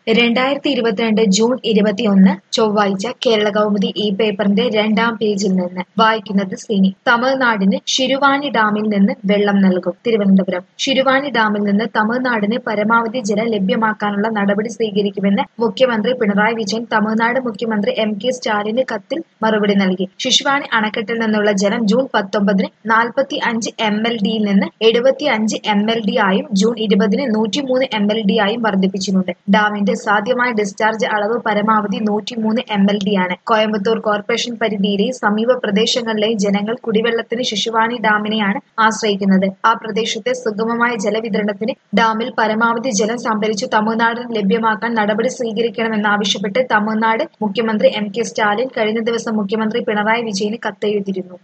രണ്ടായിരത്തി ഇരുപത്തിരണ്ട് ജൂൺ ഇരുപത്തിയൊന്ന് ചൊവ്വാഴ്ച കേരള കൗമുദി ഈ പേപ്പറിന്റെ രണ്ടാം പേജിൽ നിന്ന് വായിക്കുന്നത് സിനി തമിഴ്നാടിന് ശിരുവാണി ഡാമിൽ നിന്ന് വെള്ളം നൽകും തിരുവനന്തപുരം ശിരുവാണി ഡാമിൽ നിന്ന് തമിഴ്നാടിന് പരമാവധി ജലം ലഭ്യമാക്കാനുള്ള നടപടി സ്വീകരിക്കുമെന്ന് മുഖ്യമന്ത്രി പിണറായി വിജയൻ തമിഴ്നാട് മുഖ്യമന്ത്രി എം കെ സ്റ്റാലിന് കത്തിൽ മറുപടി നൽകി ശിശുവാണി അണക്കെട്ടിൽ നിന്നുള്ള ജലം ജൂൺ പത്തൊമ്പതിന് നാൽപ്പത്തി അഞ്ച് എം എൽ ഡിയിൽ നിന്ന് എഴുപത്തി അഞ്ച് എം എൽ ഡി ആയും ജൂൺ ഇരുപതിന് നൂറ്റിമൂന്ന് എം എൽ ഡി ആയും വർദ്ധിപ്പിച്ചിട്ടുണ്ട് ഡാമിന്റെ സാധ്യമായ ഡിസ്ചാർജ് അളവ് പരമാവധി നൂറ്റിമൂന്ന് എം എൽ ഡി ആണ് കോയമ്പത്തൂർ കോർപ്പറേഷൻ പരിധിയിലെയും സമീപ പ്രദേശങ്ങളിലെയും ജനങ്ങൾ കുടിവെള്ളത്തിന് ശിശുവാണി ഡാമിനെയാണ് ആശ്രയിക്കുന്നത് ആ പ്രദേശത്തെ സുഗമമായ ജലവിതരണത്തിന് ഡാമിൽ പരമാവധി ജലം സംഭരിച്ചു തമിഴ്നാടിന് ലഭ്യമാക്കാൻ നടപടി സ്വീകരിക്കണമെന്നാവശ്യപ്പെട്ട് തമിഴ്നാട് മുഖ്യമന്ത്രി എം കെ സ്റ്റാലിൻ കഴിഞ്ഞ ദിവസം മുഖ്യമന്ത്രി പിണറായി വിജയന് കത്തെഴുതിയിരുന്നു